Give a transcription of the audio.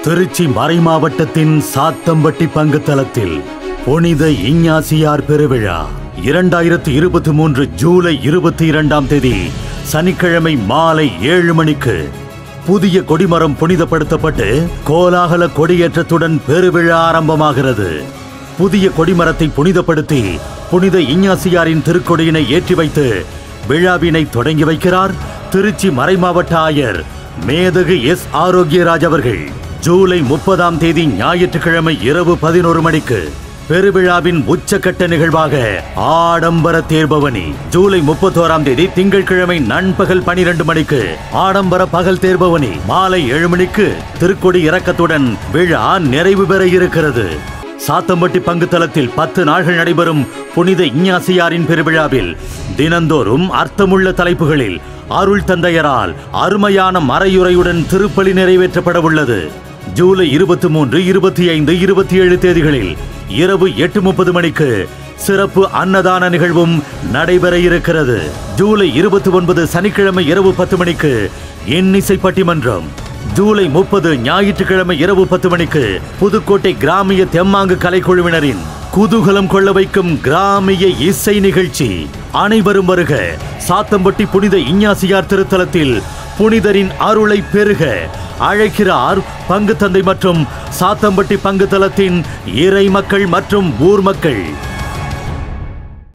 திருச்சி மறைமாவட்டத்தின் சாத்தம்பட்டி பங்கு தளத்தில் புனித இஞ்ஞாசியார் பெருவிழா இரண்டாயிரத்தி இருபத்தி மூன்று ஜூலை இருபத்தி இரண்டாம் தேதி சனிக்கிழமை மாலை ஏழு மணிக்கு புதிய கொடிமரம் புனிதப்படுத்தப்பட்டு கோலாகல கொடியேற்றத்துடன் பெருவிழா ஆரம்பமாகிறது புதிய கொடிமரத்தை புனிதப்படுத்தி புனித இஞ்ஞாசியாரின் திருக்கொடியினை ஏற்றி வைத்து விழாவினை தொடங்கி வைக்கிறார் திருச்சி மறைமாவட்ட ஆயர் மேதகு எஸ் ஆரோக்கியராஜ் அவர்கள் ஜூலை முப்பதாம் தேதி ஞாயிற்றுக்கிழமை இரவு பதினோரு மணிக்கு பெருவிழாவின் உச்சக்கட்ட நிகழ்வாக ஆடம்பர தேர்பவனி ஜூலை முப்பத்தோராம் தேதி திங்கட்கிழமை நண்பகல் பனிரெண்டு மணிக்கு ஆடம்பர பகல் தேர்பவனி மாலை ஏழு மணிக்கு திருக்கொடி இறக்கத்துடன் விழா நிறைவு பெற இருக்கிறது சாத்தம்பட்டி பங்கு தளத்தில் பத்து நாள்கள் நடைபெறும் புனித இஞ்ஞாசியாரின் பெருவிழாவில் தினந்தோறும் அர்த்தமுள்ள தலைப்புகளில் அருள் தந்தையரால் அருமையான மறையுரையுடன் திருப்பலி நிறைவேற்றப்பட உள்ளது ஜூலை இருபத்தி மூன்று இருபத்தி ஐந்து இருபத்தி ஏழு தேதிகளில் இரவு எட்டு முப்பது மணிக்கு சிறப்பு அன்னதான நிகழ்வும் நடைபெற இருக்கிறது ஜூலை இருபத்தி ஒன்பது சனிக்கிழமை இரவு பத்து மணிக்கு இன்னிசை பட்டிமன்றம் ஜூலை முப்பது ஞாயிற்றுக்கிழமை இரவு பத்து மணிக்கு புதுக்கோட்டை கிராமிய தெம்மாங்கு கலைக்குழுவினரின் குதூகலம் கொள்ள வைக்கும் கிராமிய இசை நிகழ்ச்சி அனைவரும் வருக சாத்தம்பட்டி புனித இஞ்ஞாசியார் திருத்தலத்தில் புனிதரின் அருளை பெருக அழைக்கிறார் பங்கு தந்தை மற்றும் சாத்தம்பட்டி பங்கு தலத்தின் இறை மக்கள் மற்றும் ஊர் மக்கள்